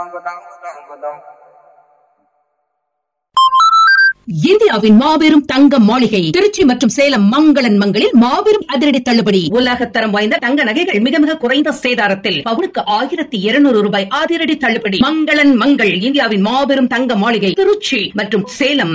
இந்தியாவின் மாபெரும் தங்க மாளிகை திருச்சி மற்றும் சேலம் மங்களன் மங்களில் மாபெரும் அதிரடி தள்ளுபடி உலகத்தரம் வாய்ந்த தங்க நகைகள் மிக மிக குறைந்த சேதாரத்தில் பவுனுக்கு ஆயிரத்தி இருநூறு ரூபாய் அதிரடி தள்ளுபடி மங்களன் மங்கள் இந்தியாவின் மாபெரும் தங்க மாளிகை திருச்சி மற்றும் சேலம்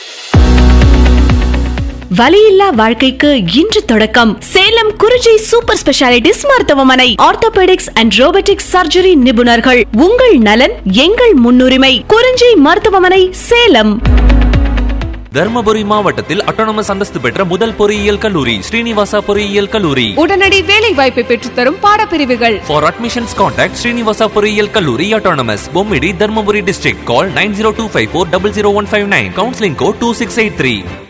வலியில்லா வாழ்க்கைக்கு இன்று தொடக்கம் சேலம் குறிஞ்சி சூப்பர் ஸ்பெஷாலிட்டிஸ் மருத்துவமனை ஆர்த்தோபெடிக்ஸ் அண்ட் ரோபோட்டிக்ஸ் சர்ஜரி நிபுணர்கள் உங்கள் நலன் எங்கள் முன்னுரிமை குறிஞ்சி மருத்துவமனை சேலம் தர்மபுரி மாவட்டத்தில் அட்டானமஸ் அந்தஸ்து பெற்ற முதல் பொறியியல் கல்லூரி ஸ்ரீனிவாசா பொறியியல் கல்லூரி உடனடி வேலை வாய்ப்பை பெற்றுத்தரும் பாடப்பிரிவுகள் For admissions contact Srinivasa பொறியியல் கல்லூரி autonomous Bommidi Dharmapuri district call 9025400159 counseling code 2683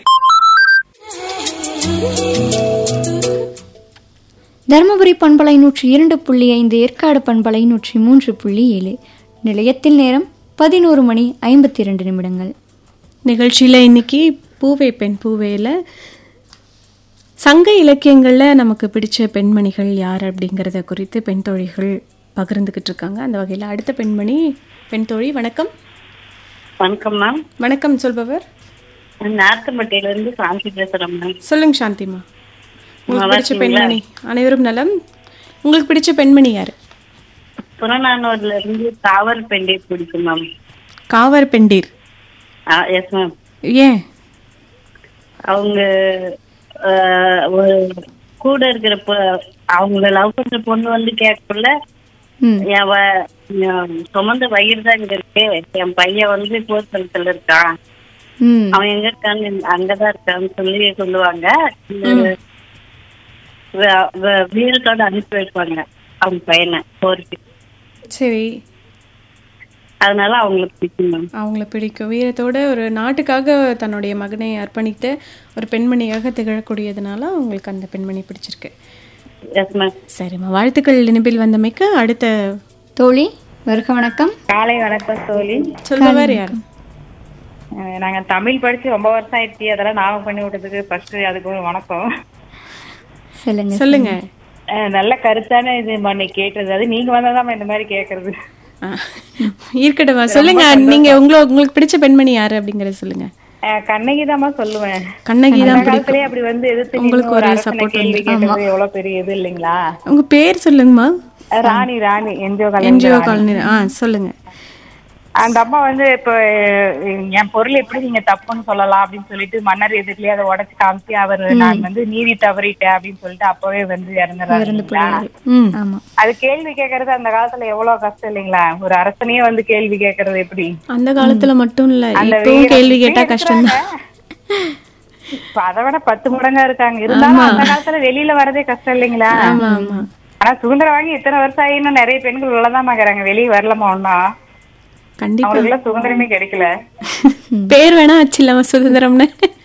Dharmapuri பண்பலை நூற்றி இரண்டு புள்ளி ஐந்து ஏற்காடு பண்பலை நூற்றி மூன்று புள்ளி ஏழு நிலையத்தில் நேரம் பதினோரு மணி ஐம்பத்தி இரண்டு நிமிடங்கள் நிகழ்ச்சியில் இன்னைக்கு பூவே பெண் பூவேல சங்க இலக்கியங்களில் நமக்கு பிடிச்ச பெண்மணிகள் யார் அப்படிங்கிறத குறித்து பெண் தோழிகள் பகிர்ந்துக்கிட்டு இருக்காங்க அந்த வகையில் அடுத்த பெண்மணி பெண் தோழி வணக்கம் வணக்கம் மேம் வணக்கம் சொல்பவர் நார்த்தம்பட்டியில இருந்து சாந்தி பேசுறேன் மேம் சொல்லுங்க சாந்திமா உங்களுக்கு நல்லா பிடிச்ச இருக்கீங்களா? பெண்மணி அனைவரும் நலம் உங்களுக்கு பிடிச்ச பெண்மணி யார் புறநானூர்ல இருந்து தாவர் பெண்டே பிடிக்கும் மேம் காவர் பெண்டீர் எஸ் மேம் ஏன் அவங்க ஆஹ், ஒரு கூட இருக்கிற பொ- அவங்கள லவ் பண்ற பொண்ணு வந்து கேட்கல ம் என் வ- என் சுமந்த வயிறு தான் இங்க இருக்கு என் பையன் வந்து போர்க்களத்துல இருக்கான் ம் அவன் எங்க இருக்கான்னு அங்கதான் இருக்கான்னு சொல்லி சொல்லுவாங்க வ- வ- வீடுகாடு அனுப்பி வைப்பாங்க அவங்க பையனை போருக்கு சரி அதனால அவங்களுக்கு பிடிக்கும் மேம் அவங்கள பிடிக்கும் வீரத்தோட ஒரு நாட்டுக்காக தன்னுடைய மகனை அர்ப்பணித்த ஒரு பெண்மணியாக திகழக்கூடியதுனால அவங்களுக்கு அந்த பெண்மணி பிடிச்சிருக்கு எஸ் மேம் சரிம்மா வாழ்த்துக்கள் நினைப்பில் வந்தமைக்கு அடுத்த தோழி வருக வணக்கம் காலை வணக்கம் தோழி சொல்பவர் யார் அஹ் நாங்க தமிழ் படிச்சு ரொம்ப வருஷம் ஆயிடுச்சு அதெல்லாம் ஞாபகம் பண்ணி விட்டதுக்கு ஃபர்ஸ்ட் அதுக்கு ஒரு வணக்கம் சொல்லுங்க சொல்லுங்க அஹ் நல்ல கருத்தான இது பண்ணி கேட்டது அது நீங்க வந்தாதான் இந்த மாதிரி கேக்குறது ஆ, இருக்கட்டும்மா சொல்லுங்க நீங்க உங்களை உங்களுக்கு பிடிச்ச பெண்மணி யாரு அப்படிங்கறத சொல்லுங்க அஹ் கண்ணகி சொல்லுவேன் கண்ணகி தான் அந்த பிடிக்கும் காலத்திலே அப்படி வந்து எதிர்த்து உங்களுக்கு நின்னு ஒரு ஒரு அரசனை support கேள்வி உண்டு. கேட்டது எவ்வளவு பெரிய இது இல்லைங்களா உங்க பேர் சொல்லுங்கம்மா அஹ் Rani Rani NGO NGO college colony ஆ சொல்லுங்க அந்த அம்மா வந்து இப்ப அஹ், என் பொருள் எப்படி நீங்க தப்புன்னு சொல்லலாம் அப்படின்னு சொல்லிட்டு மன்னர் எதிர்லயே அதை உடைச்சு காமிச்சு அவர் நான் வந்து நீதி தவறிட்டேன் அப்படின்னு சொல்லிட்டு அப்பவே வந்து இறந்துறாரு ம் ஆமா அது கேள்வி கேட்கறது அந்த காலத்துல எவ்வளவு கஷ்டம் இல்லைங்களா ஒரு அரசனையே வந்து கேள்வி கேட்கறது எப்படி அந்த காலத்துல மட்டும் இல்ல அந்த இப்பவும் வீர- கேள்வி கேட்டா இப்பயும் கஷ்டம் தான் இருக்கிறாங்க. இப்ப அதை விட பத்து மடங்கா இருக்காங்க இருந்தாலும் அந்த காலத்துல வெளியில வரதே கஷ்டம் இல்லைங்களா ஆமா ஆமா ஆனா சுதந்திரம் வாங்கி இத்தனை வருஷம் ஆகியும் நிறைய பெண்கள் உள்ளதான் பாக்குறாங்க வெளியே வரலாமா ஒன்னா கண்டிப்பா அவங்களுக்கு எல்லாம் சுதந்திரமே கிடைக்கல பேர் வேணா வச்சிடலாமா சுதந்திரம்னு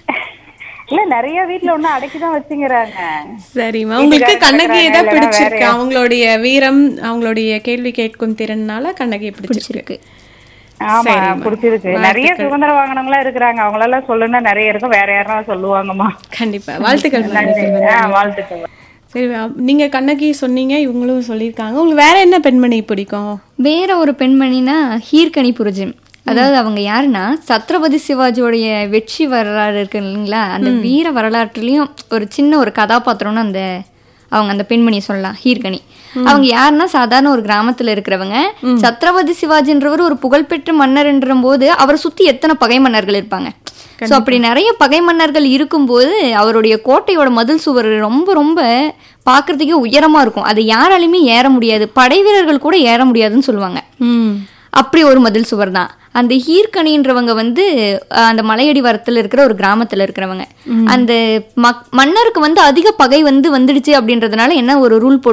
இல்ல நிறைய வீட்டுல ஒண்ணு அடக்கிதான் வச்சுங்கிறாங்க சரிம்மா உங்களுக்கு கண்ணகியை தான் இல்லைன்னா பிடிச்சிருக்கு வேற அவங்களுடைய வீரம் அவங்களுடைய கேள்வி கேட்கும் திறனால கண்ணகியை பிடிச்சிருக்கு ஆமா சரிம்மா. பிடிச்சிருக்கு நிறைய சுதந்திரம் வாங்கினவங்களா இருக்கிறாங்க அவங்களெல்லாம் சொல்லுன்னா நிறைய இருக்கும் வேற யாருன்னா சொல்லுவாங்கம்மா கண்டிப்பா வாழ்த்துக்கள் வாழ்த்துக்கள். ஆ, வாழ்த்துக்கள் சரி அப்- நீங்க கண்ணகி சொன்னீங்க இவங்களும் சொல்லியிருக்காங்க உங்களுக்கு வேற என்ன பெண்மணி பிடிக்கும் வேற ஒரு பெண்மணினா ஹீர்கனி புரஜன் அதாவது அவங்க யாருன்னா சத்ரபதி சிவாஜியோடைய வெற்றி வரலாறு இருக்கு இல்லைங்களா அந்த வீர வரலாற்றுலயும் ஒரு சின்ன ஒரு கதாபாத்திரம்னு அந்த அவங்க அந்த பெண்மணியை சொல்லலாம் ஹீர்கனி அவங்க யாருன்னா சாதாரண ஒரு கிராமத்துல இருக்கிறவங்க சத்ரபதி சிவாஜின்றவர் ஒரு புகழ்பெற்ற மன்னர்ன்ற போது அவரை சுத்தி எத்தனை பகை மன்னர்கள் இருப்பாங்க சோ அப்படி நிறைய பகை மன்னர்கள் இருக்கும்போது அவருடைய கோட்டையோட மதில் சுவர் ரொம்ப ரொம்ப பார்க்கறதுக்கே உயரமா இருக்கும் அது யாராலையுமே ஏற முடியாது படை வீரர்கள் கூட ஏற முடியாதுன்னு சொல்லுவாங்க அப்படி ஒரு மதில் சுவர் தான் அந்த ஹீர்கனின்றவங்க வந்து அஹ், அந்த மலையடி வரத்துல இருக்கிற ஒரு கிராமத்துல இருக்கிறவங்க அந்த மக்- மன்னருக்கு வந்து அதிக பகை வந்து வந்துடுச்சு அப்படின்றதுனால என்ன ஒரு ரூல் போட்டு